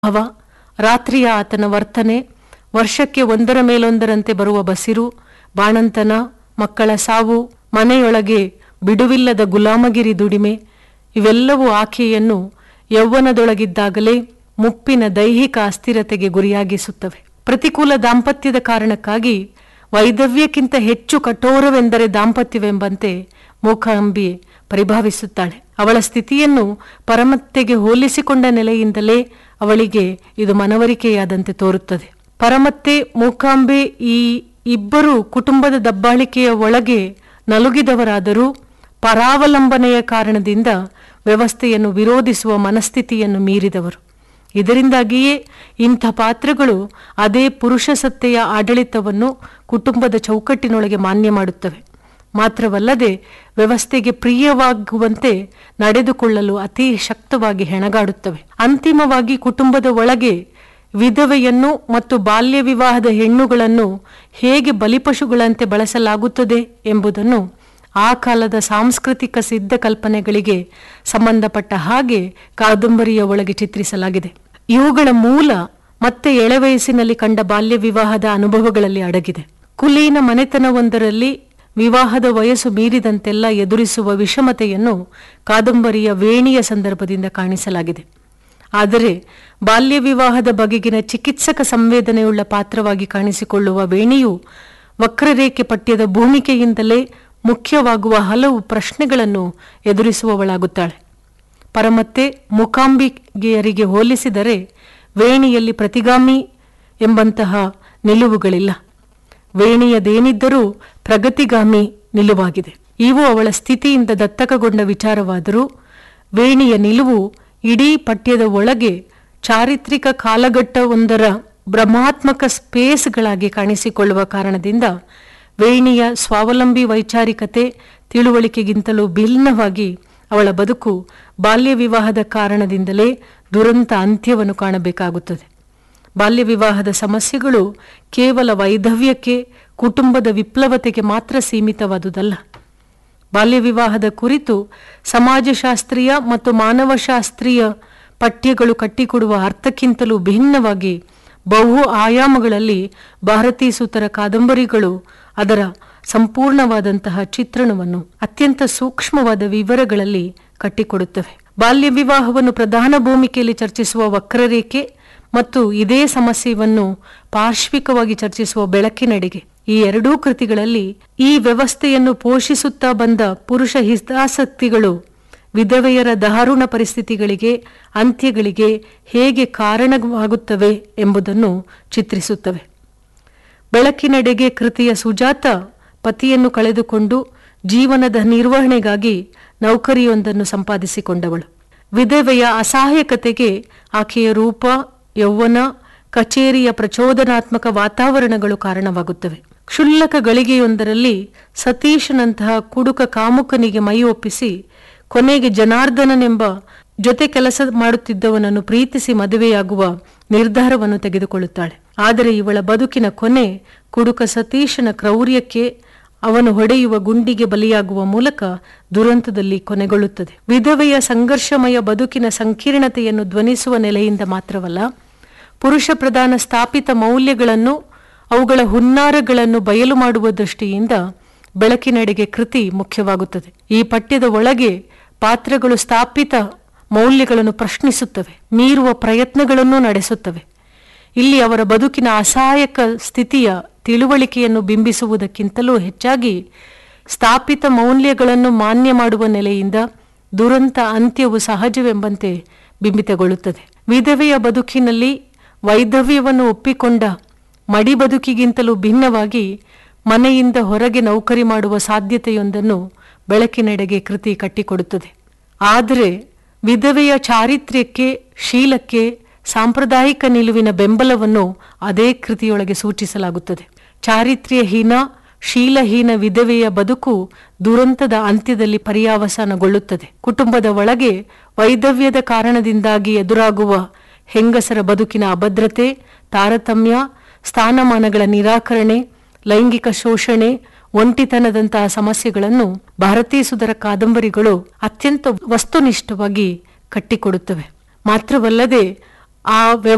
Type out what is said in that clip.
ಭಾವ ರಾತ್ರಿಯ ಆತನ ವರ್ತನೆ ವರ್ಷಕ್ಕೆ ಒಂದರ ಮೇಲೊಂದರಂತೆ ಬರುವ ಬಸಿರು ಬಾಣಂತನ ಮಕ್ಕಳ ಸಾವು ಮನೆಯೊಳಗೆ ಬಿಡುವಿಲ್ಲದ ಗುಲಾಮಗಿರಿ ದುಡಿಮೆ ಇವೆಲ್ಲವೂ ಆಕೆಯನ್ನು ಯೌವನದೊಳಗಿದ್ದಾಗಲೇ ಮುಪ್ಪಿನ ದೈಹಿಕ ಅಸ್ಥಿರತೆಗೆ ಗುರಿಯಾಗಿಸುತ್ತವೆ ಪ್ರತಿಕೂಲ ದಾಂಪತ್ಯದ ಕಾರಣಕ್ಕಾಗಿ ವೈದವ್ಯಕ್ಕಿಂತ ಹೆಚ್ಚು ಕಠೋರವೆಂದರೆ ದಾಂಪತ್ಯವೆಂಬಂತೆ ಮೂಕಾಂಬಿ ಪರಿಭಾವಿಸುತ್ತಾಳೆ ಅವಳ ಸ್ಥಿತಿಯನ್ನು ಪರಮತ್ತೆಗೆ ಹೋಲಿಸಿಕೊಂಡ ನೆಲೆಯಿಂದಲೇ ಅವಳಿಗೆ ಇದು ಮನವರಿಕೆಯಾದಂತೆ ತೋರುತ್ತದೆ ಪರಮತ್ತೆ ಮೂಕಾಂಬೆ ಈ ಇಬ್ಬರು ಕುಟುಂಬದ ದಬ್ಬಾಳಿಕೆಯ ಒಳಗೆ ನಲುಗಿದವರಾದರೂ ಪರಾವಲಂಬನೆಯ ಕಾರಣದಿಂದ ವ್ಯವಸ್ಥೆಯನ್ನು ವಿರೋಧಿಸುವ ಮನಸ್ಥಿತಿಯನ್ನು ಮೀರಿದವರು ಇದರಿಂದಾಗಿಯೇ ಇಂಥ ಪಾತ್ರಗಳು ಅದೇ ಪುರುಷ ಸತ್ತೆಯ ಆಡಳಿತವನ್ನು ಕುಟುಂಬದ ಚೌಕಟ್ಟಿನೊಳಗೆ ಮಾನ್ಯ ಮಾಡುತ್ತವೆ ಮಾತ್ರವಲ್ಲದೆ ವ್ಯವಸ್ಥೆಗೆ ಪ್ರಿಯವಾಗುವಂತೆ ನಡೆದುಕೊಳ್ಳಲು ಅತಿ ಶಕ್ತವಾಗಿ ಹೆಣಗಾಡುತ್ತವೆ ಅಂತಿಮವಾಗಿ ಕುಟುಂಬದ ಒಳಗೆ ವಿಧವೆಯನ್ನು ಮತ್ತು ಬಾಲ್ಯ ವಿವಾಹದ ಹೆಣ್ಣುಗಳನ್ನು ಹೇಗೆ ಬಲಿಪಶುಗಳಂತೆ ಬಳಸಲಾಗುತ್ತದೆ ಎಂಬುದನ್ನು ಆ ಕಾಲದ ಸಾಂಸ್ಕೃತಿಕ ಸಿದ್ಧ ಕಲ್ಪನೆಗಳಿಗೆ ಸಂಬಂಧಪಟ್ಟ ಹಾಗೆ ಕಾದಂಬರಿಯ ಒಳಗೆ ಚಿತ್ರಿಸಲಾಗಿದೆ ಇವುಗಳ ಮೂಲ ಮತ್ತೆ ಎಳೆವಯಸ್ಸಿನಲ್ಲಿ ಕಂಡ ಬಾಲ್ಯ ವಿವಾಹದ ಅನುಭವಗಳಲ್ಲಿ ಅಡಗಿದೆ ಕುಲೀನ ಮನೆತನವೊಂದರಲ್ಲಿ ವಿವಾಹದ ವಯಸ್ಸು ಮೀರಿದಂತೆಲ್ಲ ಎದುರಿಸುವ ವಿಷಮತೆಯನ್ನು ಕಾದಂಬರಿಯ ವೇಣಿಯ ಸಂದರ್ಭದಿಂದ ಕಾಣಿಸಲಾಗಿದೆ ಆದರೆ ಬಾಲ್ಯ ವಿವಾಹದ ಬಗೆಗಿನ ಚಿಕಿತ್ಸಕ ಸಂವೇದನೆಯುಳ್ಳ ಪಾತ್ರವಾಗಿ ಕಾಣಿಸಿಕೊಳ್ಳುವ ವೇಣಿಯು ವಕ್ರರೇಖೆ ಪಠ್ಯದ ಭೂಮಿಕೆಯಿಂದಲೇ ಮುಖ್ಯವಾಗುವ ಹಲವು ಪ್ರಶ್ನೆಗಳನ್ನು ಎದುರಿಸುವವಳಾಗುತ್ತಾಳೆ ಪರಮತ್ತೆ ಮುಕಾಂಬಿಗೆಯರಿಗೆ ಹೋಲಿಸಿದರೆ ವೇಣಿಯಲ್ಲಿ ಪ್ರತಿಗಾಮಿ ಎಂಬಂತಹ ನಿಲುವುಗಳಿಲ್ಲ ವೇಣಿಯದೇನಿದ್ದರೂ ಪ್ರಗತಿಗಾಮಿ ನಿಲುವಾಗಿದೆ ಇವು ಅವಳ ಸ್ಥಿತಿಯಿಂದ ದತ್ತಕಗೊಂಡ ವಿಚಾರವಾದರೂ ವೇಣಿಯ ನಿಲುವು ಇಡೀ ಪಠ್ಯದ ಒಳಗೆ ಚಾರಿತ್ರಿಕ ಕಾಲಘಟ್ಟವೊಂದರ ಭ್ರಮಾತ್ಮಕ ಸ್ಪೇಸ್ಗಳಾಗಿ ಕಾಣಿಸಿಕೊಳ್ಳುವ ಕಾರಣದಿಂದ ವೇಣಿಯ ಸ್ವಾವಲಂಬಿ ವೈಚಾರಿಕತೆ ತಿಳುವಳಿಕೆಗಿಂತಲೂ ಭಿನ್ನವಾಗಿ ಅವಳ ಬದುಕು ಬಾಲ್ಯ ವಿವಾಹದ ಕಾರಣದಿಂದಲೇ ದುರಂತ ಅಂತ್ಯವನ್ನು ಕಾಣಬೇಕಾಗುತ್ತದೆ ಬಾಲ್ಯ ವಿವಾಹದ ಸಮಸ್ಯೆಗಳು ಕೇವಲ ವೈಧವ್ಯಕ್ಕೆ ಕುಟುಂಬದ ವಿಪ್ಲವತೆಗೆ ಮಾತ್ರ ಸೀಮಿತವಾದುದಲ್ಲ ಬಾಲ್ಯ ವಿವಾಹದ ಕುರಿತು ಸಮಾಜಶಾಸ್ತ್ರೀಯ ಮತ್ತು ಮಾನವಶಾಸ್ತ್ರೀಯ ಪಠ್ಯಗಳು ಕಟ್ಟಿಕೊಡುವ ಅರ್ಥಕ್ಕಿಂತಲೂ ಭಿನ್ನವಾಗಿ ಬಹು ಆಯಾಮಗಳಲ್ಲಿ ಭಾರತೀ ಸುತರ ಕಾದಂಬರಿಗಳು ಅದರ ಸಂಪೂರ್ಣವಾದಂತಹ ಚಿತ್ರಣವನ್ನು ಅತ್ಯಂತ ಸೂಕ್ಷ್ಮವಾದ ವಿವರಗಳಲ್ಲಿ ಕಟ್ಟಿಕೊಡುತ್ತವೆ ಬಾಲ್ಯ ವಿವಾಹವನ್ನು ಪ್ರಧಾನ ಭೂಮಿಕೆಯಲ್ಲಿ ಚರ್ಚಿಸುವ ವಕ್ರರೇಖೆ ಮತ್ತು ಇದೇ ಸಮಸ್ಯೆಯನ್ನು ಪಾರ್ಶ್ವಿಕವಾಗಿ ಚರ್ಚಿಸುವ ಬೆಳಕಿನೆಡೆಗೆ ಈ ಎರಡೂ ಕೃತಿಗಳಲ್ಲಿ ಈ ವ್ಯವಸ್ಥೆಯನ್ನು ಪೋಷಿಸುತ್ತಾ ಬಂದ ಪುರುಷ ಹಿತಾಸಕ್ತಿಗಳು ವಿಧವೆಯರ ದಾರುಣ ಪರಿಸ್ಥಿತಿಗಳಿಗೆ ಅಂತ್ಯಗಳಿಗೆ ಹೇಗೆ ಕಾರಣವಾಗುತ್ತವೆ ಎಂಬುದನ್ನು ಚಿತ್ರಿಸುತ್ತವೆ ಬೆಳಕಿನೆಡೆಗೆ ಕೃತಿಯ ಸುಜಾತ ಪತಿಯನ್ನು ಕಳೆದುಕೊಂಡು ಜೀವನದ ನಿರ್ವಹಣೆಗಾಗಿ ನೌಕರಿಯೊಂದನ್ನು ಸಂಪಾದಿಸಿಕೊಂಡವಳು ವಿಧವೆಯ ಅಸಹಾಯಕತೆಗೆ ಆಕೆಯ ರೂಪ ಯೌವನ ಕಚೇರಿಯ ಪ್ರಚೋದನಾತ್ಮಕ ವಾತಾವರಣಗಳು ಕಾರಣವಾಗುತ್ತವೆ ಕ್ಷುಲ್ಲಕ ಗಳಿಗೆಯೊಂದರಲ್ಲಿ ಸತೀಶನಂತಹ ಕುಡುಕ ಕಾಮುಕನಿಗೆ ಮೈ ಒಪ್ಪಿಸಿ ಕೊನೆಗೆ ಜನಾರ್ದನನೆಂಬ ಜೊತೆ ಕೆಲಸ ಮಾಡುತ್ತಿದ್ದವನನ್ನು ಪ್ರೀತಿಸಿ ಮದುವೆಯಾಗುವ ನಿರ್ಧಾರವನ್ನು ತೆಗೆದುಕೊಳ್ಳುತ್ತಾಳೆ ಆದರೆ ಇವಳ ಬದುಕಿನ ಕೊನೆ ಕುಡುಕ ಸತೀಶನ ಕ್ರೌರ್ಯಕ್ಕೆ ಅವನು ಹೊಡೆಯುವ ಗುಂಡಿಗೆ ಬಲಿಯಾಗುವ ಮೂಲಕ ದುರಂತದಲ್ಲಿ ಕೊನೆಗೊಳ್ಳುತ್ತದೆ ವಿಧವೆಯ ಸಂಘರ್ಷಮಯ ಬದುಕಿನ ಸಂಕೀರ್ಣತೆಯನ್ನು ಧ್ವನಿಸುವ ನೆಲೆಯಿಂದ ಮಾತ್ರವಲ್ಲ ಪುರುಷ ಪ್ರಧಾನ ಸ್ಥಾಪಿತ ಮೌಲ್ಯಗಳನ್ನು ಅವುಗಳ ಹುನ್ನಾರಗಳನ್ನು ಬಯಲು ಮಾಡುವ ದೃಷ್ಟಿಯಿಂದ ಬೆಳಕಿನೆಡೆಗೆ ಕೃತಿ ಮುಖ್ಯವಾಗುತ್ತದೆ ಈ ಪಠ್ಯದ ಒಳಗೆ ಪಾತ್ರಗಳು ಸ್ಥಾಪಿತ ಮೌಲ್ಯಗಳನ್ನು ಪ್ರಶ್ನಿಸುತ್ತವೆ ಮೀರುವ ಪ್ರಯತ್ನಗಳನ್ನು ನಡೆಸುತ್ತವೆ ಇಲ್ಲಿ ಅವರ ಬದುಕಿನ ಅಸಹಾಯಕ ಸ್ಥಿತಿಯ ತಿಳುವಳಿಕೆಯನ್ನು ಬಿಂಬಿಸುವುದಕ್ಕಿಂತಲೂ ಹೆಚ್ಚಾಗಿ ಸ್ಥಾಪಿತ ಮೌಲ್ಯಗಳನ್ನು ಮಾನ್ಯ ಮಾಡುವ ನೆಲೆಯಿಂದ ದುರಂತ ಅಂತ್ಯವು ಸಹಜವೆಂಬಂತೆ ಬಿಂಬಿತಗೊಳ್ಳುತ್ತದೆ ವಿಧವೆಯ ಬದುಕಿನಲ್ಲಿ ವೈಧವ್ಯವನ್ನು ಒಪ್ಪಿಕೊಂಡ ಮಡಿ ಬದುಕಿಗಿಂತಲೂ ಭಿನ್ನವಾಗಿ ಮನೆಯಿಂದ ಹೊರಗೆ ನೌಕರಿ ಮಾಡುವ ಸಾಧ್ಯತೆಯೊಂದನ್ನು ಬೆಳಕಿನೆಡೆಗೆ ಕೃತಿ ಕಟ್ಟಿಕೊಡುತ್ತದೆ ಆದರೆ ವಿಧವೆಯ ಚಾರಿತ್ರ್ಯಕ್ಕೆ ಶೀಲಕ್ಕೆ ಸಾಂಪ್ರದಾಯಿಕ ನಿಲುವಿನ ಬೆಂಬಲವನ್ನು ಅದೇ ಕೃತಿಯೊಳಗೆ ಸೂಚಿಸಲಾಗುತ್ತದೆ ಚಾರಿತ್ರ್ಯಹೀನ ಶೀಲಹೀನ ವಿಧವೆಯ ಬದುಕು ದುರಂತದ ಅಂತ್ಯದಲ್ಲಿ ಪರ್ಯಾವಸಾನಗೊಳ್ಳುತ್ತದೆ ಕುಟುಂಬದ ಒಳಗೆ ವೈಧವ್ಯದ ಕಾರಣದಿಂದಾಗಿ ಎದುರಾಗುವ ಹೆಂಗಸರ ಬದುಕಿನ ಅಭದ್ರತೆ ತಾರತಮ್ಯ ಸ್ಥಾನಮಾನಗಳ ನಿರಾಕರಣೆ ಲೈಂಗಿಕ ಶೋಷಣೆ ಒಂಟಿತನದಂತಹ ಸಮಸ್ಯೆಗಳನ್ನು ಭಾರತೀ ಸುಧರ ಕಾದಂಬರಿಗಳು ಅತ್ಯಂತ ವಸ್ತುನಿಷ್ಠವಾಗಿ ಕಟ್ಟಿಕೊಡುತ್ತವೆ ಮಾತ್ರವಲ್ಲದೆ ಆ